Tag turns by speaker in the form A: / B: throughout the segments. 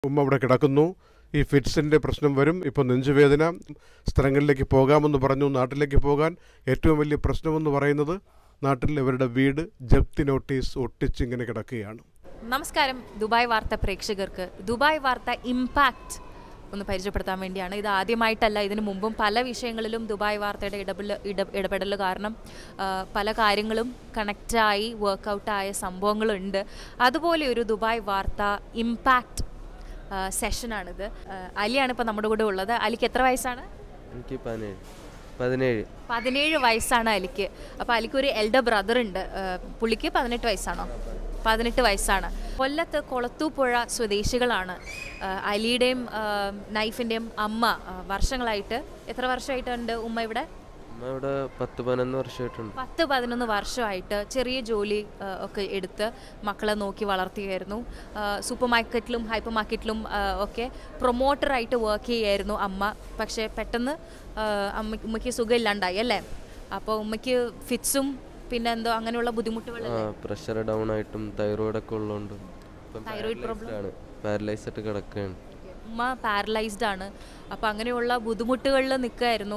A: ഉമ്മ അവിടെ കിടക്കുന്നു ഈ ഫിറ്റ്സിൻ്റെ പ്രശ്നം വരും ഇപ്പോൾ നെഞ്ചുവേദന സ്ഥലങ്ങളിലേക്ക് പോകാമെന്ന് പറഞ്ഞു നാട്ടിലേക്ക് പോകാൻ ഏറ്റവും വലിയ പ്രശ്നമെന്ന് പറയുന്നത് നാട്ടിൽ ഇവരുടെ വീട് ജപ്തി നോട്ടീസ് ഒട്ടിച്ചിങ്ങനെ കിടക്കുകയാണ്
B: നമസ്കാരം ദുബായ് വാർത്ത പ്രേക്ഷകർക്ക് ദുബായ് വാർത്ത ഇമ്പാക്റ്റ് ഒന്ന് പരിചയപ്പെടുത്താൻ വേണ്ടിയാണ് ഇത് ആദ്യമായിട്ടല്ല ഇതിനു മുമ്പും പല വിഷയങ്ങളിലും ദുബായ് വാർത്തയുടെ ഇടപെടൽ ഇട ഇടപെടൽ കാരണം ആ, പല കാര്യങ്ങളും കണക്റ്റായി വർക്കൗട്ടായ സംഭവങ്ങളുണ്ട് അതുപോലെ ഒരു ദുബായ് വാർത്ത ഇമ്പാക്റ്റ് സെഷനാണിത് ആ, അലിയാണ് ഇപ്പോൾ നമ്മുടെ കൂടെ ഉള്ളത് അലിക്ക് എത്ര വയസ്സാണ്
C: എനിക്ക് പതിനേഴ് പതിനേഴ്
B: പതിനേഴ് വയസ്സാണ് അലിക്ക് അപ്പോൾ അലിക്ക് ഒരു എൽഡർ ബ്രദർ ഉണ്ട് ആ, പുള്ളിക്ക് പതിനെട്ട് വയസ്സാണോ പതിനെട്ട് വയസ്സാണ് കൊല്ലത്ത് കൊളത്തൂപ്പുഴ സ്വദേശികളാണ് ആ, അലിയുടെയും ആ, നൈഫിൻ്റെയും അമ്മ ആ, വർഷങ്ങളായിട്ട് എത്ര വർഷമായിട്ടുണ്ട് ഉമ്മ ഇവിടെ
C: അമ്മ ഇവിടെ പത്ത് പതിനൊന്ന് വർഷമായിട്ടുണ്ട്
B: പത്ത് പതിനൊന്ന് വർഷമായിട്ട് ചെറിയ ജോലി ആ, ഒക്കെ എടുത്ത് മക്കളെ നോക്കി വളർത്തിയായിരുന്നു സൂപ്പർ മാർക്കറ്റിലും ഹൈപ്പർ മാർക്കറ്റിലും ആ, ഒക്കെ പ്രൊമോട്ടറായിട്ട് വർക്ക് ചെയ്യായിരുന്നു അമ്മ പക്ഷേ പെട്ടെന്ന് ആ, അമ്മ ഉമ്മയ്ക്ക് സുഖമില്ലാണ്ടായി അല്ലേ അപ്പോൾ ഉമ്മയ്ക്ക് ഫിറ്റ്സും പിന്നെ എന്തോ അങ്ങനെയുള്ള ബുദ്ധിമുട്ടുകൾ
C: ആ പ്രഷർ ഡൗൺ ആയിട്ടും തൈറോയിഡ് ഒക്കെ ഉള്ളതുകൊണ്ട്
B: Thyroid problem?
C: ആണ് പാരലൈസ് ആയിട്ട് കിടക്കുകയാണ്
B: ഉമ്മ പാരലൈസ്ഡ് ആണ് അപ്പോൾ അങ്ങനെയുള്ള ബുദ്ധിമുട്ടുകളിൽ നിൽക്കുമായിരുന്നു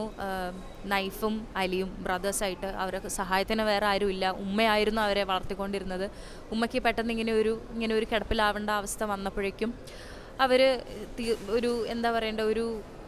B: നൈഫും അലിയും ബ്രദേഴ്സായിട്ട് അവരെ സഹായത്തിന് വേറെ ആരുമില്ല ഉമ്മയായിരുന്നു അവരെ വളർത്തിക്കൊണ്ടിരുന്നത് ഉമ്മയ്ക്ക് പെട്ടെന്ന് ഇങ്ങനെ ഒരു ഇങ്ങനെ ഒരു കിടപ്പിലാവേണ്ട അവസ്ഥ വന്നപ്പോഴേക്കും അവർ ഒരു എന്താ പറയേണ്ട ഒരു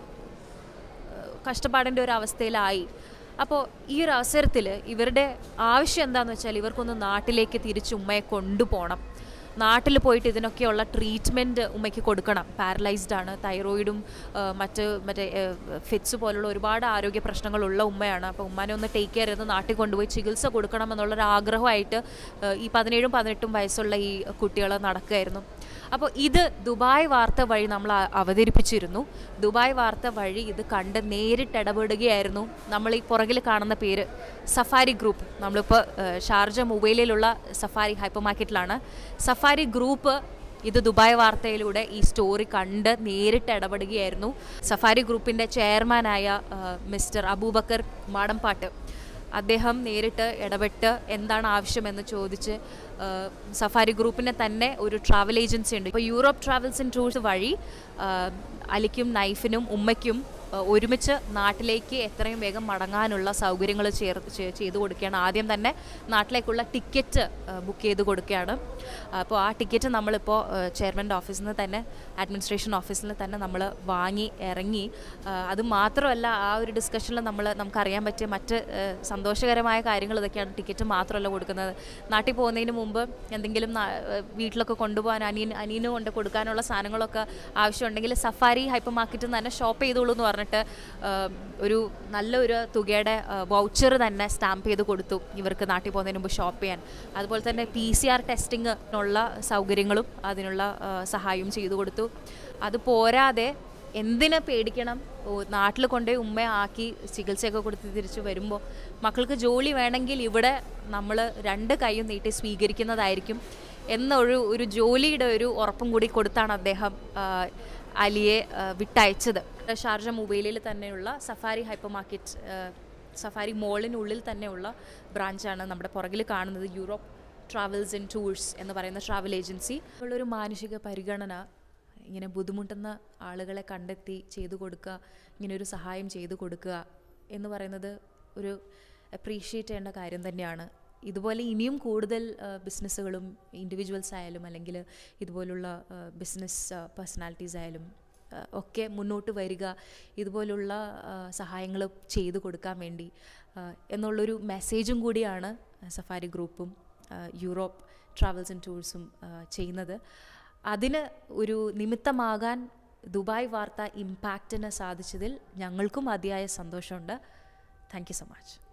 B: കഷ്ടപ്പാടിൻ്റെ ഒരു അവസ്ഥയിലായി അപ്പോൾ ഈ ഒരു അവസരത്തിൽ ഇവരുടെ ആവശ്യം എന്താണെന്ന് വെച്ചാൽ ഇവർക്കൊന്ന് നാട്ടിലേക്ക് തിരിച്ച് ഉമ്മയെ കൊണ്ടുപോകണം നാട്ടിൽ പോയിട്ട് ഇതിനൊക്കെയുള്ള ട്രീറ്റ്മെൻറ്റ് ഉമ്മയ്ക്ക് കൊടുക്കണം പാരലൈസ്ഡ് ആണ് തൈറോയിഡും ആ, മറ്റ് മറ്റേ ഫിറ്റ്സ് പോലുള്ള ഒരുപാട് ആരോഗ്യ പ്രശ്നങ്ങളുള്ള ഉമ്മയാണ് അപ്പോൾ ഉമ്മാനെ ഒന്ന് ടേക്ക് കെയർ ചെയ്ത് നാട്ടിൽ കൊണ്ടുപോയി ചികിത്സ കൊടുക്കണം എന്നുള്ളൊരു ആഗ്രഹമായിട്ട് ആ, ഈ പതിനേഴും പതിനെട്ടും വയസ്സുള്ള ഈ കുട്ടികൾ നടക്കുകയായിരുന്നു അപ്പോൾ ഇത് ദുബായ് വാർത്ത വഴി നമ്മൾ അ- അവതരിപ്പിച്ചിരുന്നു ദുബായ് വാർത്ത വഴി ഇത് കണ്ട് നേരിട്ട് ഇടപെടുകയായിരുന്നു നമ്മൾ ഈ പുറകിൽ കാണുന്ന പേര് സഫാരി ഗ്രൂപ്പ് നമ്മളിപ്പോൾ ഏഹ്, ഷാർജ മൊബൈലിലുള്ള സഫാരി ഹൈപ്പർ മാർക്കറ്റിലാണ് സഫാരി ഗ്രൂപ്പ് ഇത് ദുബായ് വാർത്തയിലൂടെ ഈ സ്റ്റോറി കണ്ട് നേരിട്ട് ഇടപെടുകയായിരുന്നു സഫാരി ഗ്രൂപ്പിൻ്റെ ചെയർമാനായ ഏഹ്, മിസ്റ്റർ അബൂബക്കർ മാടമ്പാട്ട് അദ്ദേഹം നേരിട്ട് ഇടപെട്ട് എന്താണ് ആവശ്യമെന്ന് ചോദിച്ച് ആ, സഫാരി ഗ്രൂപ്പിനെ തന്നെ ഒരു ട്രാവൽ ഏജൻസി ഉണ്ട് ഇപ്പോൾ യൂറോപ്പ് ട്രാവൽസ് ആൻഡ് ടൂർസ് വഴി ആ, അലിക്കും നൈഫിനും ഉമ്മയ്ക്കും ആ, ഒരുമിച്ച് നാട്ടിലേക്ക് എത്രയും വേഗം മടങ്ങാനുള്ള സൗകര്യങ്ങൾ ചേർ ചെ- ചെയ്തു കൊടുക്കുകയാണ് ആദ്യം തന്നെ നാട്ടിലേക്കുള്ള ടിക്കറ്റ് ബുക്ക് ചെയ്ത് കൊടുക്കുകയാണ് അപ്പോൾ ആ ടിക്കറ്റ് നമ്മളിപ്പോൾ ചെയർമാൻ്റെ ഓഫീസിൽ നിന്ന് തന്നെ അഡ്മിനിസ്ട്രേഷൻ ഓഫീസിൽ തന്നെ നമ്മൾ വാങ്ങി ഇറങ്ങി ആ, അത് മാത്രമല്ല ആ ഒരു ഡിസ്കഷനിൽ നമ്മൾ നമുക്കറിയാൻ പറ്റിയ മറ്റ് ആ, സന്തോഷകരമായ കാര്യങ്ങൾ ഇതൊക്കെയാണ് ടിക്കറ്റ് മാത്രമല്ല കൊടുക്കുന്നത് നാട്ടിൽ പോകുന്നതിന് മുമ്പ് എന്തെങ്കിലും നാ- ആ, വീട്ടിലൊക്കെ കൊണ്ടുപോകാൻ അനിയൻ അനിയന് കൊണ്ട് കൊടുക്കാനുള്ള സാധനങ്ങളൊക്കെ ആവശ്യമുണ്ടെങ്കിൽ സഫാരി ഹൈപ്പർ മാർക്കറ്റിൽ നിന്ന് തന്നെ ഷോപ്പ് ചെയ്തോളൂ എന്ന് പറഞ്ഞിട്ട് ആ, ഒരു നല്ലൊരു തുകയുടെ വൗച്ചർ തന്നെ സ്റ്റാമ്പ് ചെയ്ത് കൊടുത്തു ഇവർക്ക് നാട്ടിൽ പോകുന്നതിന് മുമ്പ് ഷോപ്പ് ചെയ്യാൻ അതുപോലെ തന്നെ പി സി ആർ ടെസ്റ്റിങ്ങിനുള്ള സൗകര്യങ്ങളും അതിനുള്ള ആ, സഹായവും ചെയ്തു കൊടുത്തു അത് പോരാതെ എന്തിനെ പേടിക്കണം ഓ, നാട്ടിൽ കൊണ്ടുപോയി ഉമ്മയെ ആക്കി ചികിത്സയൊക്കെ കൊടുത്ത് തിരിച്ച് വരുമ്പോൾ മക്കൾക്ക് ജോലി വേണമെങ്കിൽ ഇവിടെ നമ്മൾ രണ്ട് കൈയും നീട്ടി സ്വീകരിക്കുന്നതായിരിക്കും എന്നൊരു ഒരു ജോലിയുടെ ഒരു ഉറപ്പും കൂടി കൊടുത്താണ് അദ്ദേഹം ആ, അലിയെ ആ, വിട്ടയച്ചത് ഷാർജ മൊബൈലിൽ തന്നെയുള്ള സഫാരി ഹൈപ്പർ മാർക്കറ്റ് ആ, സഫാരി മോളിനുള്ളിൽ തന്നെയുള്ള ബ്രാഞ്ചാണ് നമ്മുടെ പുറകിൽ കാണുന്നത് യൂറോപ്പ് ട്രാവൽസ് ആൻഡ് ടൂർസ് എന്ന് പറയുന്ന ട്രാവൽ ഏജൻസി ഉള്ളൊരു മാനുഷിക പരിഗണന ഇങ്ങനെ ബുദ്ധിമുട്ടുന്ന ആളുകളെ കണ്ടെത്തി ചെയ്തു കൊടുക്കുക ഇങ്ങനെ ഒരു സഹായം ചെയ്തു കൊടുക്കുക എന്ന് പറയുന്നത് ഒരു അപ്രീഷിയേറ്റ് ചെയ്യേണ്ട കാര്യം തന്നെയാണ് ഇതുപോലെ ഇനിയും കൂടുതൽ ബിസിനസ്സുകളും ഇൻഡിവിജ്വൽസ് ആയാലും അല്ലെങ്കിൽ ഇതുപോലുള്ള ബിസിനസ് പേഴ്സണാലിറ്റീസ് ആയാലും ആ, ഒക്കെ മുന്നോട്ട് വരിക ഇതുപോലുള്ള സഹായങ്ങൾ ചെയ്തു കൊടുക്കാൻ വേണ്ടി ആ, എന്നുള്ളൊരു മെസ്സേജും കൂടിയാണ് സഫാരി ഗ്രൂപ്പും ആ, യൂറോപ്പ് ട്രാവൽസ് ആൻഡ് ടൂർസും ആ, ചെയ്യുന്നത് അതിന് ഒരു നിമിത്തമാകാൻ ദുബായ് വാർത്ത ഇമ്പാക്റ്റിന് സാധിച്ചതിൽ ഞങ്ങൾക്കും അതിയായ സന്തോഷമുണ്ട് താങ്ക് യു സോ മച്ച്